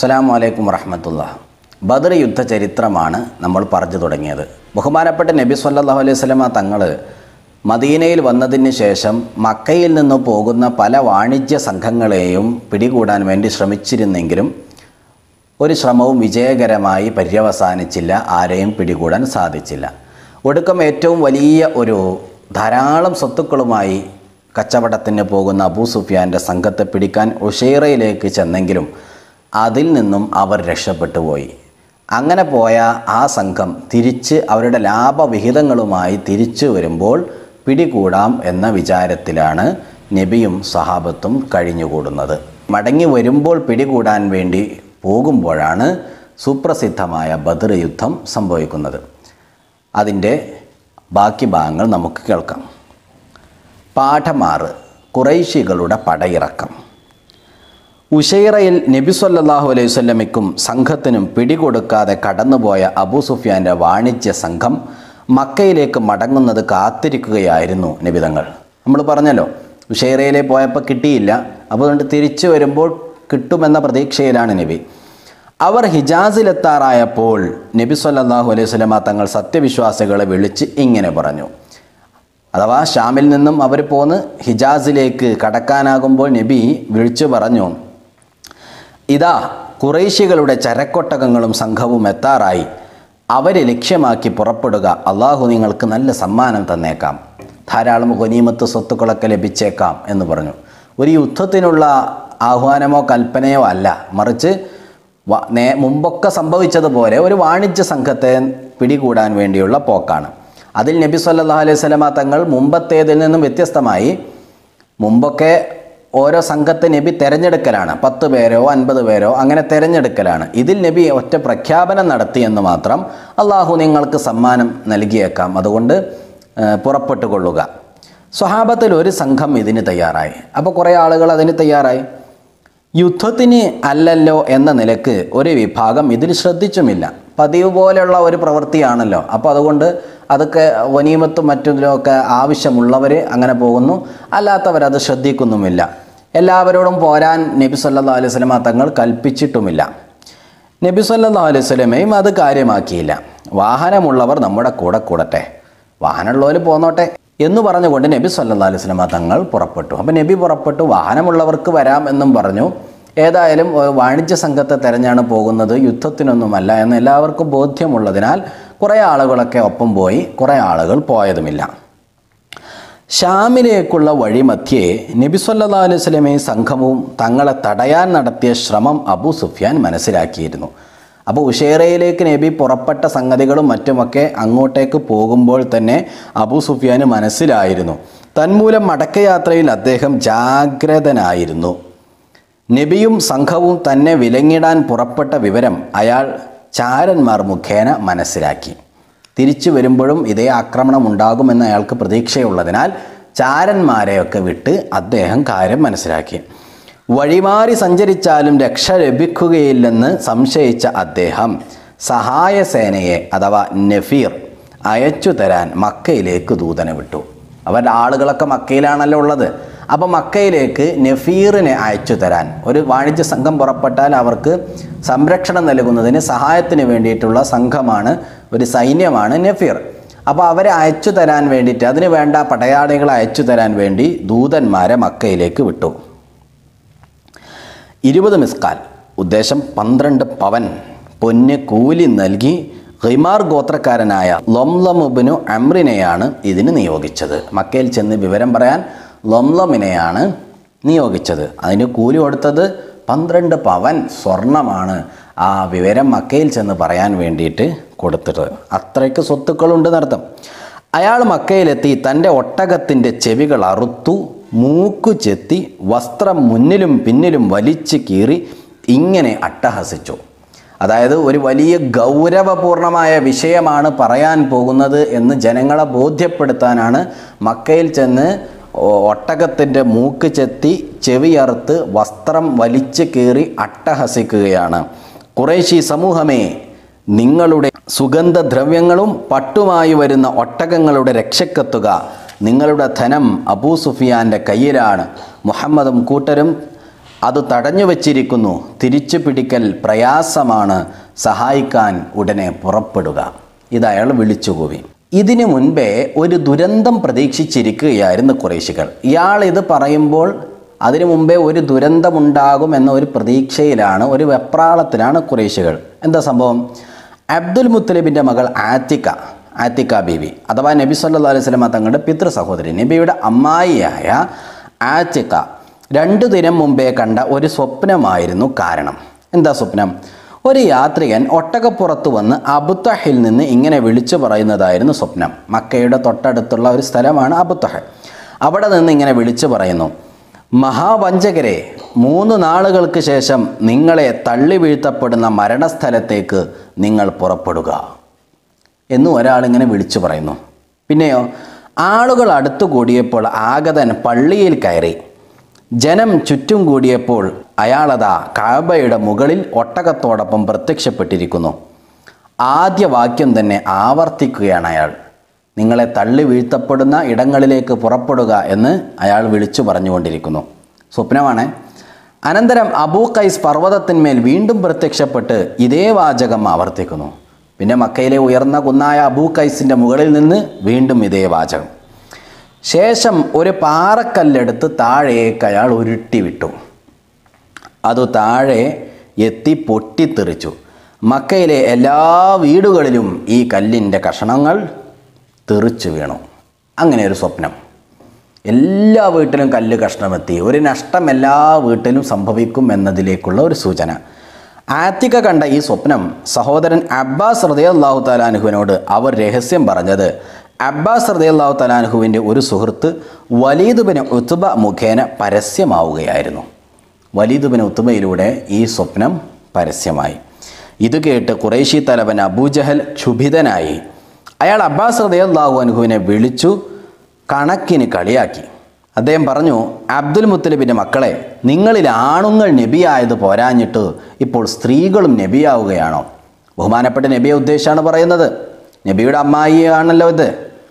അസ്സാം വലൈക്കും വറഹമത്തുള്ള ബദർ യുദ്ധ ചരിത്രമാണ് നമ്മൾ പറഞ്ഞു തുടങ്ങിയത് ബഹുമാനപ്പെട്ട നബി സല്ലല്ലാഹു അലൈഹി സ്വലമ തങ്ങൾ മദീനയിൽ വന്നതിന് ശേഷം മക്കയിൽ നിന്ന് പോകുന്ന പല വാണിജ്യ സംഘങ്ങളെയും പിടികൂടാൻ വേണ്ടി ശ്രമിച്ചിരുന്നെങ്കിലും ഒരു ശ്രമവും വിജയകരമായി പര്യവസാനിച്ചില്ല ആരെയും പിടികൂടാൻ സാധിച്ചില്ല ഒടുക്കം ഏറ്റവും വലിയ ഒരു ധാരാളം സ്വത്തുക്കളുമായി കച്ചവടത്തിന് പോകുന്ന അബൂ സുഫിയാൻ്റെ സംഘത്തെ പിടിക്കാൻ ഉഷേറയിലേക്ക് ചെന്നെങ്കിലും അതിൽ നിന്നും അവർ രക്ഷപ്പെട്ടു പോയി അങ്ങനെ പോയ ആ സംഘം തിരിച്ച് അവരുടെ ലാഭവിഹിതങ്ങളുമായി തിരിച്ചു വരുമ്പോൾ പിടികൂടാം എന്ന വിചാരത്തിലാണ് നബിയും സഹാബത്തും കഴിഞ്ഞുകൂടുന്നത് മടങ്ങി വരുമ്പോൾ പിടികൂടാൻ വേണ്ടി പോകുമ്പോഴാണ് സുപ്രസിദ്ധമായ ബദർ യുദ്ധം സംഭവിക്കുന്നത് അതിൻ്റെ ബാക്കി ഭാഗങ്ങൾ നമുക്ക് കേൾക്കാം പാഠമാറ് കുറൈശികളുടെ പടയിറക്കം ഉഷൈറയിൽ നബി സല്ലല്ലാഹു അലൈഹി വസല്ലമയ്ക്കും സംഘത്തിനും പിടികൊടുക്കാതെ കടന്നുപോയ അബൂ സുഫിയാൻ്റെ വാണിജ്യ സംഘം മക്കയിലേക്ക് മടങ്ങുന്നത് കാത്തിരിക്കുകയായിരുന്നു നബിതങ്ങൾ നമ്മൾ പറഞ്ഞല്ലോ ഉഷൈറയിലെ പോയപ്പോൾ കിട്ടിയില്ല അപ്പോൾ അതുകൊണ്ട് തിരിച്ചു വരുമ്പോൾ കിട്ടുമെന്ന പ്രതീക്ഷയിലാണ് നബി അവർ ഹിജാസിലെത്താറായപ്പോൾ നബി സല്ലല്ലാഹു അലൈഹി വസല്ലമ തങ്ങൾ സത്യവിശ്വാസികളെ വിളിച്ച് ഇങ്ങനെ പറഞ്ഞു അഥവാ ഷാമിൽ നിന്നും അവർ പോന്ന് ഹിജാസിലേക്ക് കടക്കാനാകുമ്പോൾ നബി വിളിച്ചു പറഞ്ഞു ഇതാ കുറേശികളുടെ ചരക്കൊട്ടകങ്ങളും സംഘവും എത്താറായി അവരെ ലക്ഷ്യമാക്കി പുറപ്പെടുക അള്ളാഹു നിങ്ങൾക്ക് നല്ല സമ്മാനം തന്നേക്കാം ധാരാളം ഗനീമത്ത് സ്വത്തുക്കളൊക്കെ ലഭിച്ചേക്കാം എന്ന് പറഞ്ഞു ഒരു യുദ്ധത്തിനുള്ള ആഹ്വാനമോ കൽപ്പനയോ അല്ല മറിച്ച് വ- നേ മുമ്പൊക്കെ സംഭവിച്ചതുപോലെ ഒരു വാണിജ്യ സംഘത്തെ പിടികൂടാൻ വേണ്ടിയുള്ള പോക്കാണ് അതിൽ നബി സല്ലല്ലാഹു അലൈഹി സ്വലമ തങ്ങൾ മുമ്പത്തേതിൽ നിന്നും വ്യത്യസ്തമായി മുമ്പൊക്കെ ഓരോ സംഘത്തെ നബി തിരഞ്ഞെടുക്കലാണ് പത്ത് പേരോ അൻപത് പേരോ അങ്ങനെ തിരഞ്ഞെടുക്കലാണ് ഇതിൽ നബി ഒറ്റ പ്രഖ്യാപനം നടത്തിയെന്ന് മാത്രം അള്ളാഹു നിങ്ങൾക്ക് സമ്മാനം നൽകിയേക്കാം അതുകൊണ്ട് ആ, പുറപ്പെട്ടു കൊള്ളുക സ്വഹാബത്തിൽ ഒരു സംഘം ഇതിന് തയ്യാറായി അപ്പോൾ കുറേ ആളുകൾ അതിന് തയ്യാറായി യുദ്ധത്തിന് അല്ലല്ലോ എന്ന നിലക്ക് ഒരു വിഭാഗം ഇതിൽ ശ്രദ്ധിച്ചുമില്ല പതിവ് പോലെയുള്ള ഒരു പ്രവൃത്തിയാണല്ലോ അപ്പോൾ അതുകൊണ്ട് അതൊക്കെ വനീമത്തും മറ്റൊക്കെ ആവശ്യമുള്ളവർ അങ്ങനെ പോകുന്നു അല്ലാത്തവരത് ശ്രദ്ധിക്കുന്നുമില്ല എല്ലാവരോടും പോരാൻ നബി സല്ലല്ലാഹു അലൈഹി വസല്ലമ തങ്ങൾ കൽപ്പിച്ചിട്ടുമില്ല നബി സല്ലല്ലാഹു അലൈഹി വസല്ലമയും അത് കാര്യമാക്കിയില്ല വാഹനമുള്ളവർ നമ്മുടെ കൂടെ കൂടട്ടെ വാഹനമുള്ളവർ പോന്നോട്ടെ എന്ന് പറഞ്ഞുകൊണ്ട് നബി സല്ലല്ലാഹു അലൈഹി വസല്ലമ തങ്ങൾ പുറപ്പെട്ടു അപ്പം നബി പുറപ്പെട്ടു വാഹനമുള്ളവർക്ക് വരാം എന്നും പറഞ്ഞു ഏതായാലും ഏഹ്, വാണിജ്യ സംഘത്തെ തെരഞ്ഞാണ് പോകുന്നത് യുദ്ധത്തിനൊന്നുമല്ല എന്ന് എല്ലാവർക്കും ബോധ്യമുള്ളതിനാൽ കുറേ ആളുകളൊക്കെ ഒപ്പം പോയി കുറേ ആളുകൾ പോയതുമില്ല ഷാമിലേക്കുള്ള വഴിമധ്യേ നബി സല്ലല്ലാഹു അലൈഹി വസല്ലമയും സംഘവും തങ്ങളെ തടയാൻ നടത്തിയ ശ്രമം അബൂ സുഫിയാൻ മനസ്സിലാക്കിയിരുന്നു അപ്പോൾ ഉഷേറയിലേക്ക് നബി പുറപ്പെട്ട സംഗതികളും മറ്റുമൊക്കെ അങ്ങോട്ടേക്ക് പോകുമ്പോൾ തന്നെ അബൂ സുഫിയാന് മനസ്സിലായിരുന്നു തന്മൂലം മടക്കയാത്രയിൽ അദ്ദേഹം ജാഗ്രതനായിരുന്നു നബിയും സംഘവും തന്നെ വിലങ്ങിടാൻ പുറപ്പെട്ട വിവരം അയാൾ ചാരന്മാർ മുഖേന മനസ്സിലാക്കി തിരിച്ചു വരുമ്പോഴും ഇതേ ആക്രമണം ഉണ്ടാകുമെന്ന് അയാൾക്ക് പ്രതീക്ഷയുള്ളതിനാൽ ചാരന്മാരെയൊക്കെ വിട്ട് അദ്ദേഹം കാര്യം മനസ്സിലാക്കി വഴിമാറി സഞ്ചരിച്ചാലും രക്ഷ ലഭിക്കുകയില്ലെന്ന് സംശയിച്ച അദ്ദേഹം സഹായസേനയെ അഥവാ നഫീർ അയച്ചു തരാൻ മക്കയിലേക്ക് ദൂതനെ വിട്ടു അവരുടെ ആളുകളൊക്കെ മക്കയിലാണല്ലോ ഉള്ളത് അപ്പോൾ മക്കയിലേക്ക് നഫീറിനെ അയച്ചു തരാൻ ഒരു വാണിജ്യ സംഘം പുറപ്പെട്ടാൽ അവർക്ക് സംരക്ഷണം നൽകുന്നതിന് സഹായത്തിന് വേണ്ടിയിട്ടുള്ള സംഘമാണ് ഒരു സൈന്യമാണ് നഫീർ അപ്പോൾ അവരെ അയച്ചു തരാൻ വേണ്ടിയിട്ട് അതിന് വേണ്ട പടയാളികളെ അയച്ചു തരാൻ വേണ്ടി ദൂതന്മാരെ മക്കയിലേക്ക് വിട്ടു ഇരുപത് മിസ്കാൽ ഉദ്ദേശം പന്ത്രണ്ട് പവൻ പൊന്ന് കൂലി നൽകി ഹിമാർ ഗോത്രക്കാരനായ ലൊംലമുബിനു അമ്രിനെയാണ് ഇതിന് നിയോഗിച്ചത് മക്കയിൽ ചെന്ന് വിവരം പറയാൻ ലൊംലമിനെയാണ് നിയോഗിച്ചത് അതിന് കൂലി കൊടുത്തത് പന്ത്രണ്ട് പവൻ സ്വർണമാണ് ആ വിവരം മക്കയിൽ ചെന്ന് പറയാൻ വേണ്ടിയിട്ട് കൊടുത്തിട്ട് അത്രയ്ക്ക് സ്വത്തുക്കളുണ്ട് എന്നർത്ഥം അയാൾ മക്കയിലെത്തി തൻ്റെ ഒട്ടകത്തിൻ്റെ ചെവികൾ അറുത്തു മൂക്കു ചെത്തി വസ്ത്രം മുന്നിലും പിന്നിലും വലിച്ചു കീറി ഇങ്ങനെ അട്ടഹസിച്ചു അതായത് ഒരു വലിയ ഗൗരവപൂർണമായ വിഷയമാണ് പറയാൻ പോകുന്നത് എന്ന് ജനങ്ങളെ ബോധ്യപ്പെടുത്താനാണ് മക്കയിൽ ചെന്ന് ഒ- ഒട്ടകത്തിൻ്റെ മൂക്ക് ചെത്തി ചെവിയറുത്ത് വസ്ത്രം വലിച്ചു കീറി അട്ടഹസിക്കുകയാണ് കുറേശി സമൂഹമേ നിങ്ങളുടെ സുഗന്ധദ്രവ്യങ്ങളും പട്ടുമായി വരുന്ന ഒട്ടകങ്ങളുടെ രക്ഷക്കെത്തുക നിങ്ങളുടെ ധനം അബൂ സുഫിയാൻ്റെ കയ്യിലാണ് മുഹമ്മദും കൂട്ടരും അത് തടഞ്ഞു വച്ചിരിക്കുന്നു തിരിച്ചു പിടിക്കൽ പ്രയാസമാണ് സഹായിക്കാൻ ഉടനെ പുറപ്പെടുക ഇത് അയാൾ വിളിച്ചുകൂവി ഇതിനു മുൻപേ ഒരു ദുരന്തം പ്രതീക്ഷിച്ചിരിക്കുകയായിരുന്നു കുറേശികൾ ഇയാൾ ഇത് പറയുമ്പോൾ അതിനു മുമ്പേ ഒരു ദുരന്തമുണ്ടാകും എന്ന ഒരു പ്രതീക്ഷയിലാണ് ഒരു വെപ്രാളത്തിലാണ് കുറേശികൾ എന്താ സംഭവം അബ്ദുൽ മുത്തലിബിൻ്റെ മകൾ ആത്തിക്ക ആത്തിക്ക ബീവി അഥവാ നബി സല്ലാ അലൈഹി സ്വലമ തങ്ങളുടെ പിതൃ സഹോദരി നബിയുടെ അമ്മായിയായ ആത്തിക്ക രണ്ടു ദിനം മുമ്പേ കണ്ട ഒരു സ്വപ്നമായിരുന്നു കാരണം എന്താ സ്വപ്നം ഒരു യാത്രികൻ ഒട്ടകപ്പുറത്ത് വന്ന് അബുത്തഹിൽ നിന്ന് ഇങ്ങനെ വിളിച്ചു പറയുന്നതായിരുന്നു സ്വപ്നം മക്കയുടെ തൊട്ടടുത്തുള്ള ഒരു സ്ഥലമാണ് അബുത്തഹ അവിടെ നിന്ന് ഇങ്ങനെ വിളിച്ചു പറയുന്നു മഹാവഞ്ചകരെ മൂന്ന് നാളുകൾക്ക് ശേഷം നിങ്ങളെ തള്ളി വീഴ്ത്തപ്പെടുന്ന മരണസ്ഥലത്തേക്ക് നിങ്ങൾ പുറപ്പെടുക എന്ന് ഒരാളിങ്ങനെ വിളിച്ചു പറയുന്നു പിന്നെയോ ആളുകൾ അടുത്തു കൂടിയപ്പോൾ ആഗതൻ പള്ളിയിൽ കയറി ജനം ചുറ്റും കൂടിയപ്പോൾ അയാളതാ കാബയുടെ മുകളിൽ ഒട്ടകത്തോടൊപ്പം പ്രത്യക്ഷപ്പെട്ടിരിക്കുന്നു ആദ്യ വാക്യം തന്നെ ആവർത്തിക്കുകയാണ് അയാൾ നിങ്ങളെ തള്ളി വീഴ്ത്തപ്പെടുന്ന ഇടങ്ങളിലേക്ക് പുറപ്പെടുക എന്ന് അയാൾ വിളിച്ചു പറഞ്ഞുകൊണ്ടിരിക്കുന്നു സ്വപ്നമാണ് അനന്തരം അബൂ കൈസ് പർവ്വതത്തിന്മേൽ വീണ്ടും പ്രത്യക്ഷപ്പെട്ട് ഇതേ വാചകം ആവർത്തിക്കുന്നു പിന്നെ മക്കയിലെ ഉയർന്ന കുന്നായ അബൂ കൈസിൻ്റെ മുകളിൽ നിന്ന് വീണ്ടും ഇതേ വാചകം ശേഷം ഒരു പാറക്കല്ലെടുത്ത് താഴേക്ക് അയാൾ ഉരുട്ടി വിട്ടു അത് താഴെ എത്തി പൊട്ടിത്തെറിച്ചു മക്കയിലെ എല്ലാ വീടുകളിലും ഈ കല്ലിൻ്റെ കഷണങ്ങൾ തെറിച്ചു വീണു അങ്ങനെ ഒരു സ്വപ്നം എല്ലാ വീട്ടിലും കല്ല് കഷ്ണമെത്തി ഒരു നഷ്ടം എല്ലാ വീട്ടിലും സംഭവിക്കും എന്നതിലേക്കുള്ള ഒരു സൂചന ആത്തിക കണ്ട ഈ സ്വപ്നം സഹോദരൻ അബ്ബാസ് ഹൃദയല്ലാഹു താലാനുഹുവിനോട് അവർ രഹസ്യം പറഞ്ഞത് അബ്ബാസ് ഹൃദയല്ലാഹു താലാനുഹുവിൻ്റെ ഒരു സുഹൃത്ത് വലീദുബിന് ഉത്തുബ മുഖേന പരസ്യമാവുകയായിരുന്നു വലീദുബിന് ഉത്തുബയിലൂടെ ഈ സ്വപ്നം പരസ്യമായി ഇത് കേട്ട് കുറേശി തലവൻ അബൂജഹൽ ക്ഷുഭിതനായി അയാൾ അബ്ബാസ് ഹൃദയല്ലാഹു അനുഹുവിനെ വിളിച്ചു കണക്കിന് കളിയാക്കി അദ്ദേഹം പറഞ്ഞു അബ്ദുൽ മുത്തലിബിൻ്റെ മക്കളെ നിങ്ങളിൽ ആണുങ്ങൾ നബിയായത് പോരാഞ്ഞിട്ട് ഇപ്പോൾ സ്ത്രീകളും നബിയാവുകയാണോ ബഹുമാനപ്പെട്ട നബിയെ ഉദ്ദേശിച്ചാണ് പറയുന്നത് നബിയുടെ അമ്മായി ആണല്ലോ ഇത്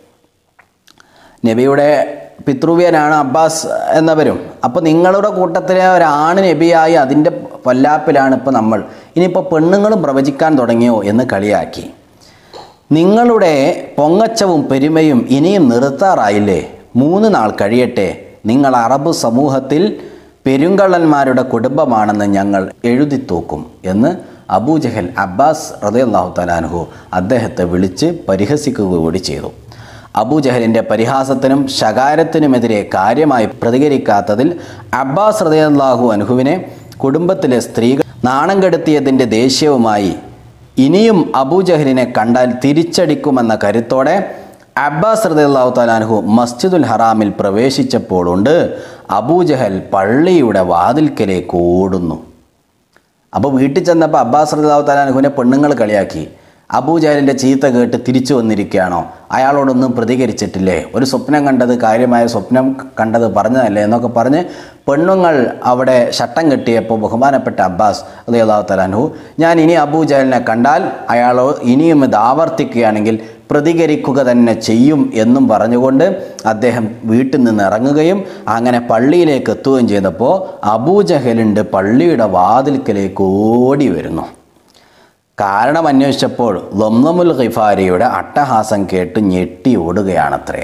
നബിയുടെ പിതൃവ്യനാണ് അബ്ബാസ് എന്നവരും അപ്പോൾ നിങ്ങളുടെ കൂട്ടത്തിലെ ഒരാണ് നബിയായി അതിൻ്റെ പൊല്ലാപ്പിലാണ് ഇപ്പോൾ നമ്മൾ ഇനിയിപ്പോൾ പെണ്ണുങ്ങളും പ്രവചിക്കാൻ തുടങ്ങിയോ എന്ന് കളിയാക്കി നിങ്ങളുടെ പൊങ്ങച്ചവും പെരുമയും ഇനിയും നിർത്താറായില്ലേ മൂന്ന് നാൾ കഴിയട്ടെ നിങ്ങൾ അറബ് സമൂഹത്തിൽ പെരുങ്കള്ളന്മാരുടെ കുടുംബമാണെന്ന് ഞങ്ങൾ എഴുതി തൂക്കും എന്ന് അബൂജഹൽ അബ്ബാസ് റതയല്ലാഹു തലാൻഹു അദ്ദേഹത്തെ വിളിച്ച് പരിഹസിക്കുക കൂടി ചെയ്തു അബൂജഹലിൻ്റെ പരിഹാസത്തിനും ശകാരത്തിനുമെതിരെ കാര്യമായി പ്രതികരിക്കാത്തതിൽ അബ്ബാസ് റതയല്ലാഹു അനുഹുവിനെ കുടുംബത്തിലെ സ്ത്രീകൾ നാണം കെടുത്തിയതിൻ്റെ ദേഷ്യവുമായി ഇനിയും അബൂജഹലിനെ കണ്ടാൽ തിരിച്ചടിക്കുമെന്ന കരുത്തോടെ അബ്ബാസ് റദിയല്ലാഹു താലാൻഹു മസ്ജിദുൽ ഹറാമിൽ പ്രവേശിച്ചപ്പോഴുണ്ട് അബൂജഹൽ പള്ളിയുടെ വാതിൽക്കലേക്ക് ഓടുന്നു അപ്പോൾ വീട്ടിൽ ചെന്നപ്പോൾ അബ്ബാസ് റദിയല്ലാഹു താലാൻഹുവിനെ പെണ്ണുങ്ങൾ കളിയാക്കി അബൂജഹലിൻ്റെ ചീത്ത കേട്ട് തിരിച്ചു വന്നിരിക്കുകയാണോ അയാളോടൊന്നും പ്രതികരിച്ചിട്ടില്ലേ ഒരു സ്വപ്നം കണ്ടത് കാര്യമായ സ്വപ്നം കണ്ടത് പറഞ്ഞതല്ലേ എന്നൊക്കെ പറഞ്ഞ് പെണ്ണുങ്ങൾ അവിടെ ശട്ടം കെട്ടിയപ്പോൾ ബഹുമാനപ്പെട്ട അബ്ബാസ് റളിയല്ലാഹു തലാൻഹു ഞാൻ ഇനി അബൂജഹലിനെ കണ്ടാൽ അയാളോ ഇനിയും ഇത് ആവർത്തിക്കുകയാണെങ്കിൽ പ്രതികരിക്കുക തന്നെ ചെയ്യും എന്നും പറഞ്ഞുകൊണ്ട് അദ്ദേഹം വീട്ടിൽ നിന്ന് ഇറങ്ങുകയും അങ്ങനെ പള്ളിയിലേക്ക് എത്തുകയും ചെയ്തപ്പോൾ അബൂജഹലുണ്ട് പള്ളിയുടെ വാതിൽക്കലേക്ക് ഓടി വരുന്നു കാരണം അന്വേഷിച്ചപ്പോൾ ലൊന്നമുൽ ഖിഫാരിയുടെ അട്ടഹാസം കേട്ട് ഞെട്ടി ഓടുകയാണത്രേ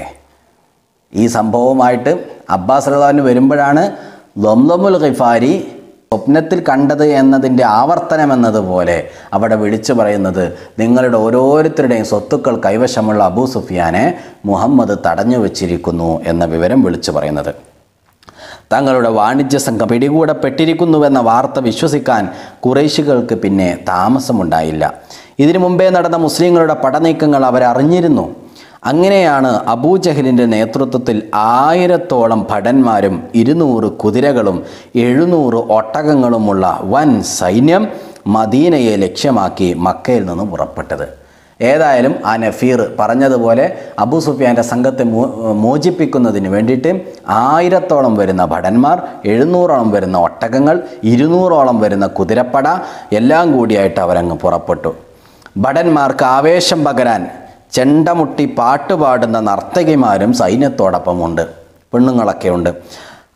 ഈ സംഭവമായിട്ട് അബ്ബാസ് റഹ്ലാന് വരുമ്പോഴാണ് ലൊംലമുൽ ഖിഫാരി സ്വപ്നത്തിൽ കണ്ടത് എന്നതിൻ്റെ ആവർത്തനം എന്നതുപോലെ അവിടെ വിളിച്ചു പറയുന്നത് നിങ്ങളുടെ ഓരോരുത്തരുടെയും സ്വത്തുക്കൾ കൈവശമുള്ള അബൂ സുഫിയാനെ മുഹമ്മദ് തടഞ്ഞു വച്ചിരിക്കുന്നു എന്ന വിവരം വിളിച്ചു പറയുന്നത് തങ്ങളുടെ വാണിജ്യ സംഘം പിടികൂടപ്പെട്ടിരിക്കുന്നുവെന്ന വാർത്ത വിശ്വസിക്കാൻ കുറേശികൾക്ക് പിന്നെ താമസമുണ്ടായില്ല ഇതിനു മുമ്പേ നടന്ന മുസ്ലിങ്ങളുടെ പടനീക്കങ്ങൾ അവരറിഞ്ഞിരുന്നു അങ്ങനെയാണ് അബൂജഹലിൻ്റെ നേതൃത്വത്തിൽ ആയിരത്തോളം ഭടന്മാരും ഇരുന്നൂറ് കുതിരകളും എഴുന്നൂറ് ഒട്ടകങ്ങളുമുള്ള വൻ സൈന്യം മദീനയെ ലക്ഷ്യമാക്കി മക്കയിൽ നിന്ന് പുറപ്പെട്ടത് ഏതായാലും ആ നഫീർ പറഞ്ഞതുപോലെ അബൂ സുഫിയാൻ്റെ സംഘത്തെ മോ മോചിപ്പിക്കുന്നതിന് വേണ്ടിയിട്ട് ആയിരത്തോളം വരുന്ന ഭടന്മാർ എഴുന്നൂറോളം വരുന്ന ഒട്ടകങ്ങൾ ഇരുന്നൂറോളം വരുന്ന കുതിരപ്പട എല്ലാം കൂടിയായിട്ട് അവരങ്ങ് പുറപ്പെട്ടു ഭടന്മാർക്ക് ആവേശം പകരാൻ ചെണ്ടമുട്ടി പാട്ടുപാടുന്ന നർത്തകിമാരും സൈന്യത്തോടൊപ്പം ഉണ്ട് പെണ്ണുങ്ങളൊക്കെ ഉണ്ട്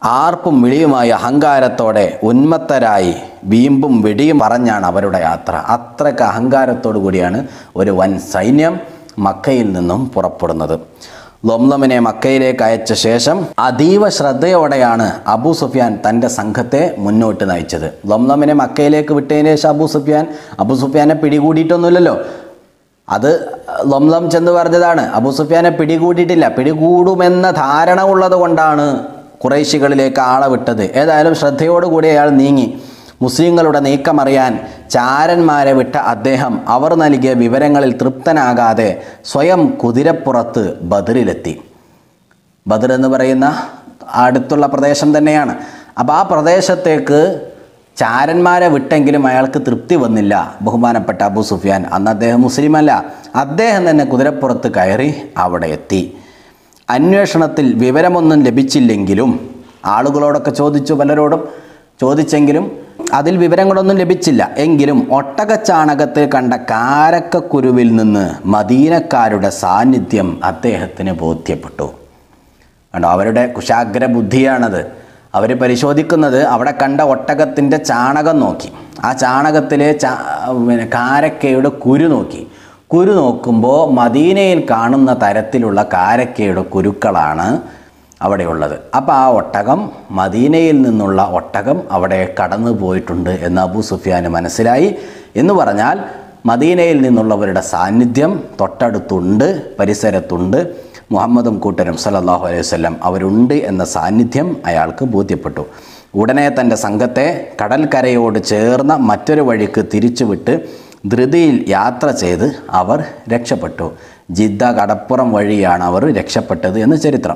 ആർപ്പും വിളിയുമായി അഹങ്കാരത്തോടെ ഉന്മത്തരായി വീമ്പും വെടിയും പറഞ്ഞാണ് അവരുടെ യാത്ര അത്രയ്ക്ക് അഹങ്കാരത്തോടു കൂടിയാണ് ഒരു വൻ സൈന്യം മക്കയിൽ നിന്നും പുറപ്പെടുന്നത് ലൊംലമിനെ മക്കയിലേക്ക് അയച്ച ശേഷം അതീവ ശ്രദ്ധയോടെയാണ് അബൂ സുഫിയാൻ തൻ്റെ സംഘത്തെ മുന്നോട്ട് നയിച്ചത് ലൊംലമിനെ മക്കയിലേക്ക് വിട്ടതിന് ശേഷം അബൂ സുഫിയാൻ അബൂ സുഫിയാനെ പിടികൂടിയിട്ടൊന്നുമില്ലല്ലോ അത് ലൊംലം ചെന്ന് പറഞ്ഞതാണ് അബൂ സുഫിയാനെ പിടികൂടിയിട്ടില്ല പിടികൂടുമെന്ന ധാരണ ഉള്ളത് കൊണ്ടാണ് കുറേശികളിലേക്ക് ആളെ വിട്ടത് ഏതായാലും ശ്രദ്ധയോടുകൂടി അയാൾ നീങ്ങി മുസ്ലിങ്ങളുടെ നീക്കമറിയാൻ ചാരന്മാരെ വിട്ട അദ്ദേഹം അവർ നൽകിയ വിവരങ്ങളിൽ തൃപ്തനാകാതെ സ്വയം കുതിരപ്പുറത്ത് ബദറിലെത്തി ബദർ എന്ന് പറയുന്ന അടുത്തുള്ള പ്രദേശം തന്നെയാണ് അപ്പോൾ ആ പ്രദേശത്തേക്ക് ചാരന്മാരെ വിട്ടെങ്കിലും അയാൾക്ക് തൃപ്തി വന്നില്ല ബഹുമാനപ്പെട്ട അബു സുഫിയാൻ അന്ന് അദ്ദേഹം മുസ്ലിമല്ല അദ്ദേഹം തന്നെ കുതിരപ്പുറത്ത് കയറി അവിടെ എത്തി അന്വേഷണത്തിൽ വിവരമൊന്നും ലഭിച്ചില്ലെങ്കിലും ആളുകളോടൊക്കെ ചോദിച്ചു പലരോടും ചോദിച്ചെങ്കിലും അതിൽ വിവരങ്ങളൊന്നും ലഭിച്ചില്ല എങ്കിലും ഒട്ടകച്ചാണകത്തിൽ കണ്ട കാരക്കക്കുരുവിൽ നിന്ന് മദീനക്കാരുടെ സാന്നിധ്യം അദ്ദേഹത്തിന് ബോധ്യപ്പെട്ടു കണ്ടോ അവരുടെ കുശാഗ്ര ബുദ്ധിയാണത് അവർ പരിശോധിക്കുന്നത് അവിടെ കണ്ട ഒട്ടകത്തിൻ്റെ ചാണകം നോക്കി ആ ചാണകത്തിലെ ചാ പിന്നെ കാരക്കയുടെ കുരു നോക്കി കുരു നോക്കുമ്പോൾ മദീനയിൽ കാണുന്ന തരത്തിലുള്ള കാരക്കയുടെ കുരുക്കളാണ് അവിടെയുള്ളത് അപ്പോൾ ആ ഒട്ടകം മദീനയിൽ നിന്നുള്ള ഒട്ടകം അവിടെ കടന്നു പോയിട്ടുണ്ട് എന്ന് അബൂ സുഫിയാന് മനസ്സിലായി എന്ന് പറഞ്ഞാൽ മദീനയിൽ നിന്നുള്ളവരുടെ സാന്നിധ്യം തൊട്ടടുത്തുണ്ട് പരിസരത്തുണ്ട് മുഹമ്മദും കൂട്ടരും സല്ലല്ലാഹു അലൈഹി വസല്ലം അവരുണ്ട് എന്ന സാന്നിധ്യം അയാൾക്ക് ബോധ്യപ്പെട്ടു ഉടനെ തൻ്റെ സംഘത്തെ കടൽക്കരയോട് ചേർന്ന മറ്റൊരു വഴിക്ക് തിരിച്ചുവിട്ട് ധൃതിയിൽ യാത്ര ചെയ്ത് അവർ രക്ഷപ്പെട്ടു ജിദ്ദ കടപ്പുറം വഴിയാണ് അവർ രക്ഷപ്പെട്ടത് എന്ന് ചരിത്രം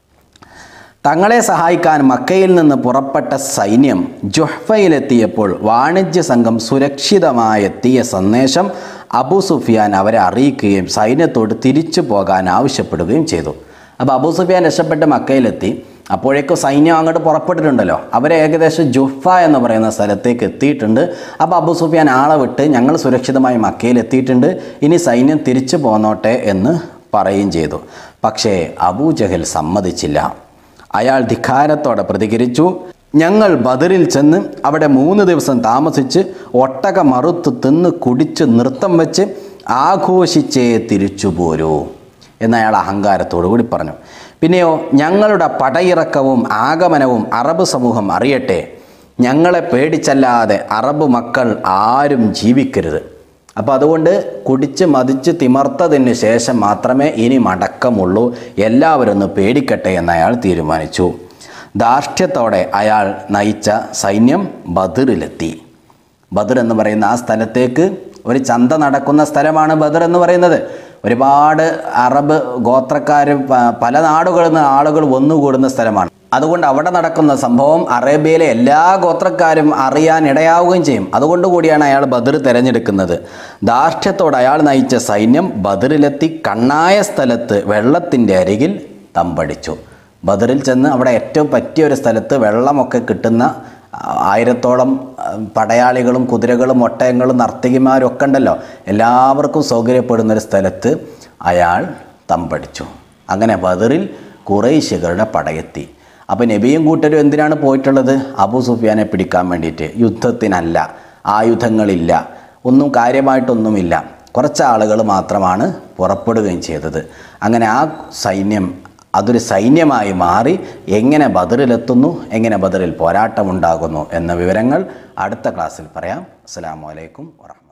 തങ്ങളെ സഹായിക്കാൻ മക്കയിൽ നിന്ന് പുറപ്പെട്ട സൈന്യം ജുഹ്ഫയിലെത്തിയപ്പോൾ വാണിജ്യ സംഘം സുരക്ഷിതമായെത്തിയ സന്ദേശം അബു സുഫിയാൻ അവരെ അറിയിക്കുകയും സൈന്യത്തോട് തിരിച്ചു പോകാൻ ആവശ്യപ്പെടുകയും ചെയ്തു അപ്പോൾ അബു സുഫിയാൻ രക്ഷപ്പെട്ട് മക്കയിലെത്തി അപ്പോഴേക്കും സൈന്യം അങ്ങോട്ട് പുറപ്പെട്ടിട്ടുണ്ടല്ലോ അവരെ ഏകദേശം ജുഹ്ഫ എന്ന് പറയുന്ന സ്ഥലത്തേക്ക് എത്തിയിട്ടുണ്ട് അപ്പോൾ അബു സുഫിയാൻ ആളെ വിട്ട് ഞങ്ങൾ സുരക്ഷിതമായി മക്കയിൽ എത്തിയിട്ടുണ്ട് ഇനി സൈന്യം തിരിച്ചു പോന്നോട്ടെ എന്ന് പറയുകയും ചെയ്തു പക്ഷേ അബൂ ജഹൽ സമ്മതിച്ചില്ല അയാൾ ധിക്കാരത്തോടെ പ്രതികരിച്ചു ഞങ്ങൾ ബദറിൽ ചെന്ന് അവിടെ മൂന്ന് ദിവസം താമസിച്ച് ഒട്ടക മറുത്ത് തിന്ന് കുടിച്ച് നൃത്തം വെച്ച് ആഘോഷിച്ചേ തിരിച്ചു പോരൂ എന്നയാൾ അഹങ്കാരത്തോടു കൂടി പറഞ്ഞു പിന്നെയോ ഞങ്ങളുടെ പടയിറക്കവും ആഗമനവും അറബ് സമൂഹം അറിയട്ടെ ഞങ്ങളെ പേടിച്ചല്ലാതെ അറബ് മക്കൾ ആരും ജീവിക്കരുത് അപ്പോൾ അതുകൊണ്ട് കുടിച്ച് മതിച്ച് തിമർത്തതിന് ശേഷം മാത്രമേ ഇനി മടക്കമുള്ളൂ എല്ലാവരും ഒന്ന് പേടിക്കട്ടെ എന്ന് അയാൾ തീരുമാനിച്ചു ധാർഷ്ട്യത്തോടെ അയാൾ നയിച്ച സൈന്യം ബദറിലെത്തി ബദർ എന്ന് പറയുന്ന ആ സ്ഥലത്തേക്ക് ഒരു ചന്ത നടക്കുന്ന സ്ഥലമാണ് ബദർ എന്ന് പറയുന്നത് ഒരുപാട് അറബ് ഗോത്രക്കാർ പല നാടുകളിൽ നിന്ന് ആളുകൾ ഒന്നുകൂടുന്ന സ്ഥലമാണ് അതുകൊണ്ട് അവിടെ നടക്കുന്ന സംഭവം അറേബ്യയിലെ എല്ലാ ഗോത്രക്കാരും അറിയാൻ ഇടയാവുകയും ചെയ്യും അതുകൊണ്ട് കൂടിയാണ് അയാൾ ബദർ തിരഞ്ഞെടുക്കുന്നത് ധാർഷ്ട്യത്തോടെ അയാൾ നയിച്ച സൈന്യം ബദറിലെത്തി കണ്ണായ സ്ഥലത്ത് വെള്ളത്തിൻ്റെ അരികിൽ തമ്പടിച്ചു ബദറിൽ ചെന്ന് അവിടെ ഏറ്റവും പറ്റിയ ഒരു സ്ഥലത്ത് വെള്ളമൊക്കെ കിട്ടുന്ന ആയിരത്തോളം പടയാളികളും കുതിരകളും ഒട്ടയങ്ങളും നർത്തകിമാരും ഒക്കെ ഉണ്ടല്ലോ എല്ലാവർക്കും സൗകര്യപ്പെടുന്ന ഒരു സ്ഥലത്ത് അയാൾ തമ്പടിച്ചു അങ്ങനെ ബദറിൽ കുറേശ്യകളുടെ പടയെത്തി അപ്പോൾ നബിയും കൂട്ടരും എന്തിനാണ് പോയിട്ടുള്ളത് അബു സുഫിയാനെ പിടിക്കാൻ വേണ്ടിയിട്ട് യുദ്ധത്തിനല്ല ആയുധങ്ങളില്ല ഒന്നും കാര്യമായിട്ടൊന്നുമില്ല കുറച്ച് ആളുകൾ മാത്രമാണ് പുറപ്പെടുകയും ചെയ്തത് അങ്ങനെ ആ സൈന്യം അതൊരു സൈന്യമായി മാറി എങ്ങനെ ബദറിലെത്തുന്നു എങ്ങനെ ബദറിൽ പോരാട്ടമുണ്ടാകുന്നു എന്ന വിവരങ്ങൾ അടുത്ത ക്ലാസ്സിൽ പറയാം അസ്സാം വലൈക്കും വാഹമത്ത്